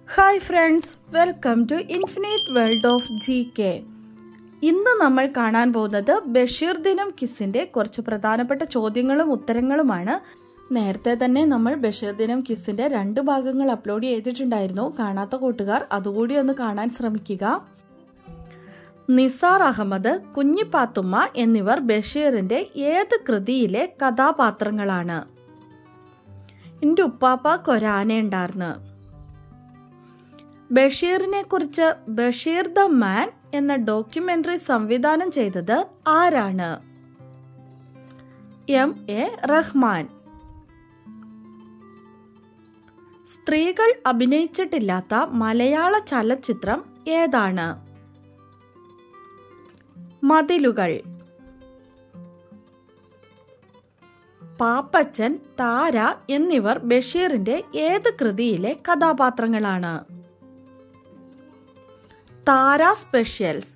hi friends welcome to infinite world of G K ഇന്ന് നമ്മൾ കാണാൻ പോകുന്നത് ബഷീർ ദിനം കിസിന്റെ കുറച്ച് പ്രധാനപ്പെട്ട ചോദ്യങ്ങളും ഉത്തരങ്ങളുമാണ് നേരത്തെ തന്നെ നമ്മൾ ബഷീർ ദിനം കിസിന്റെ രണ്ട് ഭാഗങ്ങൾ അപ്ലോഡ് ചെയ്തിട്ടുണ്ടായിരുന്നു കാണാത്ത കൂട്ടുകാർ അതുകൂടി ഒന്ന് കാണാൻ ശ്രമിക്കുക നിസാർ അഹമ്മദ് കുഞ്ഞിപ്പാത്തുമ്മ എന്നിവർ ബഷീറിന്റെ ഏത് കൃതിയിലെ കഥാപാത്രങ്ങളാണ് എൻ്റെ ഉപ്പാപ്പ കൊരാനയുണ്ടായിരുന്നു ബഷീറിനെ കുറിച്ച് ബഷീർ ദ മാൻ എന്ന ഡോക്യുമെന്ററി സംവിധാനം ചെയ്തത് ആരാണ് എം എ റഹ്മാൻ സ്ത്രീകൾ അഭിനയിച്ചിട്ടില്ലാത്ത മലയാള ചലച്ചിത്രം ഏതാണ് മതിലുകൾ പാപ്പച്ചൻ താര എന്നിവർ ബഷീറിന്റെ ഏത് കൃതിയിലെ കഥാപാത്രങ്ങളാണ് താര സ്പെഷ്യൽസ്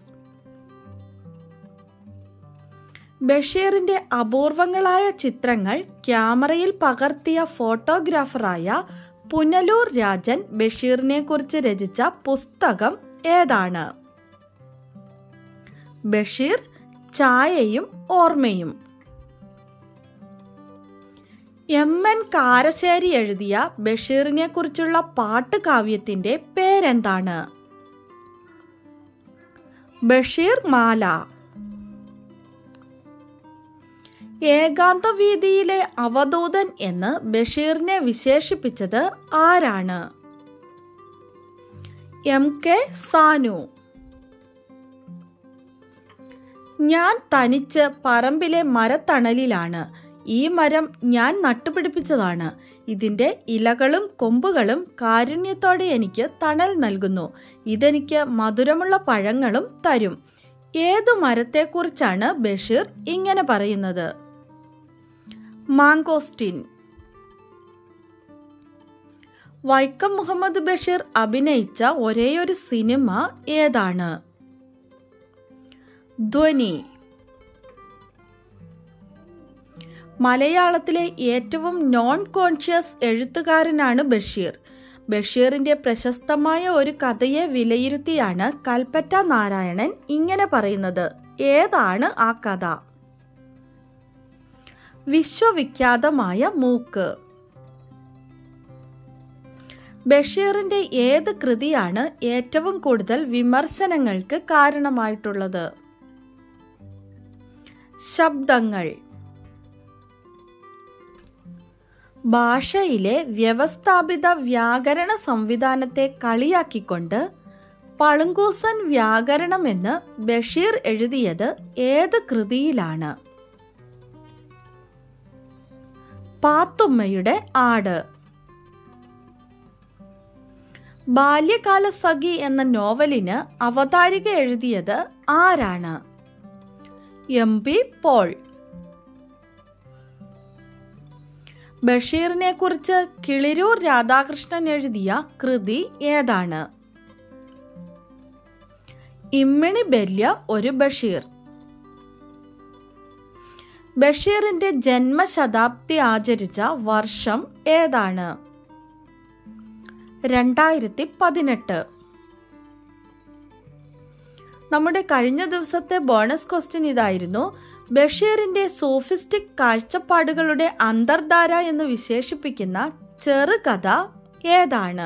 ബഷീറിന്റെ അപൂർവങ്ങളായ ചിത്രങ്ങൾ ക്യാമറയിൽ പകർത്തിയ ഫോട്ടോഗ്രാഫറായ പുനലൂർ രാജൻ ബഷീറിനെ കുറിച്ച് രചിച്ച പുസ്തകം ഏതാണ് ബഷീർ ചായയും ഓർമ്മയും എം എൻ കാരശ്ശേരി എഴുതിയ ബഷീറിനെ കുറിച്ചുള്ള പാട്ട് കാവ്യത്തിന്റെ പേരെന്താണ് ബഷീർ മാല ഏകാന്തവീതിയിലെ അവധൂതൻ എന്ന് ബഷീറിനെ വിശേഷിപ്പിച്ചത് ആരാണ് എം കെ സാനു ഞാൻ തനിച്ച് പറമ്പിലെ മരത്തണലിലാണ് ഈ മരം ഞാൻ നട്ടുപിടിപ്പിച്ചതാണ് ഇതിന്റെ ഇലകളും കൊമ്പുകളും കാരുണ്യത്തോടെ എനിക്ക് തണൽ നൽകുന്നു ഇതെനിക്ക് മധുരമുള്ള പഴങ്ങളും തരും ഏതു മരത്തെക്കുറിച്ചാണ് ബഷീർ ഇങ്ങനെ പറയുന്നത് മാങ്കോസ്റ്റിൻ വൈക്കം മുഹമ്മദ് ബഷീർ അഭിനയിച്ച ഒരേയൊരു സിനിമ ഏതാണ് ധ്വനി മലയാളത്തിലെ ഏറ്റവും നോൺ കോൺഷ്യസ് എഴുത്തുകാരനാണ് ബഷീർ ബഷീറിന്റെ പ്രശസ്തമായ ഒരു കഥയെ വിലയിരുത്തിയാണ് കൽപ്പറ്റ നാരായണൻ ഇങ്ങനെ പറയുന്നത് ഏതാണ് ആ കഥ വിശ്വവിഖ്യാതമായ മൂക്ക് ബഷീറിന്റെ ഏത് കൃതിയാണ് ഏറ്റവും കൂടുതൽ വിമർശനങ്ങൾക്ക് കാരണമായിട്ടുള്ളത് ശബ്ദങ്ങൾ ഭാഷയിലെ വ്യവസ്ഥാപിത വ്യാകരണ സംവിധാനത്തെ കളിയാക്കിക്കൊണ്ട് പളുങ്കൂസൻ വ്യാകരണം എന്ന് ബഷീർ എഴുതിയത് ഏത് കൃതിയിലാണ് പാത്തുമ്മയുടെ ആട് ബാല്യകാല സഖി എന്ന നോവലിന് അവതാരിക എഴുതിയത് ആരാണ് എം പി പോൾ ബഷീറിനെ കുറിച്ച് കിളിരൂർ രാധാകൃഷ്ണൻ എഴുതിയ കൃതി ഏതാണ് ഇമ്മിണി ബല്യ ഒരു ബഷീർ ബഷീറിന്റെ ജന്മശതാബ്ദി ആചരിച്ച വർഷം ഏതാണ് രണ്ടായിരത്തി പതിനെട്ട് നമ്മുടെ കഴിഞ്ഞ ദിവസത്തെ ബോണസ് ക്വസ്റ്റ്യൻ ഇതായിരുന്നു ബഷീറിന്റെ സോഫിസ്റ്റിക് കാഴ്ചപ്പാടുകളുടെ അന്തർധാര എന്ന് വിശേഷിപ്പിക്കുന്ന ചെറുകഥ ഏതാണ്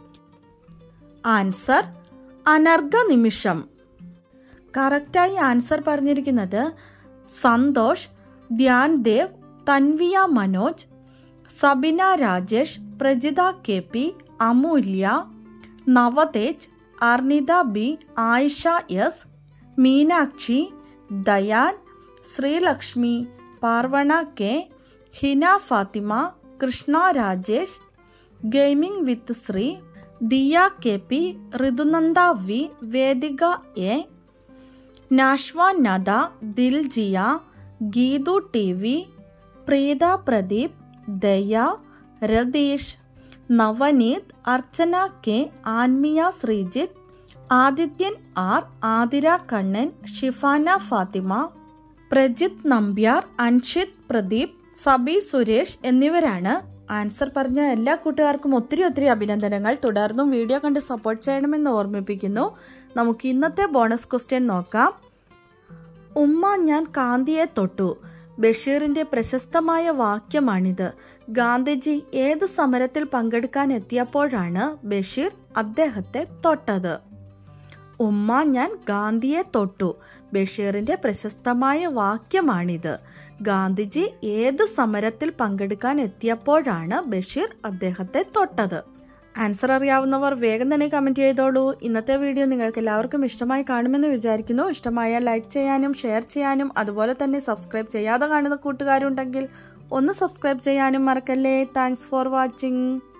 ആൻസർ അനർഘ നിമിഷം കറക്റ്റായി ആൻസർ പറഞ്ഞിരിക്കുന്നത് Santhosh Dhyan Dev Thanviya Manoj Sabina Rajesh Prajitha K P Amulya Navathej Arnitha B Ayisha S Meenakshi Dayan Sreelakshmi Parvana K Hina Fathima Krishna Rajesh gaming with Sree Diya K P Rithunanda V Vedika A Nashwa Nada Diljiya Geethu T V Preetha Pradeep Daya Ratheesh Navaneeth Archana K Anmiya Sreejith Adithyan R Athira Kannan Shifana Fathima Prajith Nambiar Anshith Pradeep Sabi Suresh എന്നിവരാണ് ആൻസർ പറഞ്ഞ എല്ലാ കൂട്ടുകാർക്കും ഒത്തിരി ഒത്തിരി അഭിനന്ദനങ്ങൾ തുടർന്നും വീഡിയോ കണ്ട് സപ്പോർട്ട് ചെയ്യണമെന്ന് ഓർമ്മിപ്പിക്കുന്നു നമുക്ക് ഇന്നത്തെ ബോണസ് ക്വസ്റ്റ്യൻ നോക്കാം ഉമ്മ ഞാൻ കാന്തിയെ തൊട്ടു ബഷീറിന്റെ പ്രശസ്തമായ വാക്യമാണിത് ഗാന്ധിജി ഏത് സമരത്തിൽ പങ്കെടുക്കാൻ എത്തിയപ്പോഴാണ് ബഷീർ അദ്ദേഹത്തെ തൊട്ടത് ഉമ്മ ഞാൻ ഗാന്ധിയെ തൊട്ടു ബഷീറിന്റെ പ്രശസ്തമായ വാക്യമാണിത് ഗാന്ധിജി ഏത് സമരത്തിൽ പങ്കെടുക്കാൻ എത്തിയപ്പോഴാണ് ബഷീർ അദ്ദേഹത്തെ തൊട്ടത് ആൻസർ അറിയാവുന്നവർ വേഗം തന്നെ കമന്റ് ചെയ്തോളൂ ഇന്നത്തെ വീഡിയോ നിങ്ങൾക്ക് എല്ലാവർക്കും ഇഷ്ടമായി കാണുമെന്ന് വിചാരിക്കുന്നു ഇഷ്ടമായാൽ ലൈക്ക് ചെയ്യാനും ഷെയർ ചെയ്യാനും അതുപോലെ തന്നെ സബ്സ്ക്രൈബ് ചെയ്യാതെ കാണുന്ന കൂട്ടുകാരുണ്ടെങ്കിൽ ഒന്ന് സബ്സ്ക്രൈബ് ചെയ്യാനും മറക്കല്ലേ താങ്ക്സ് ഫോർ വാച്ചിങ്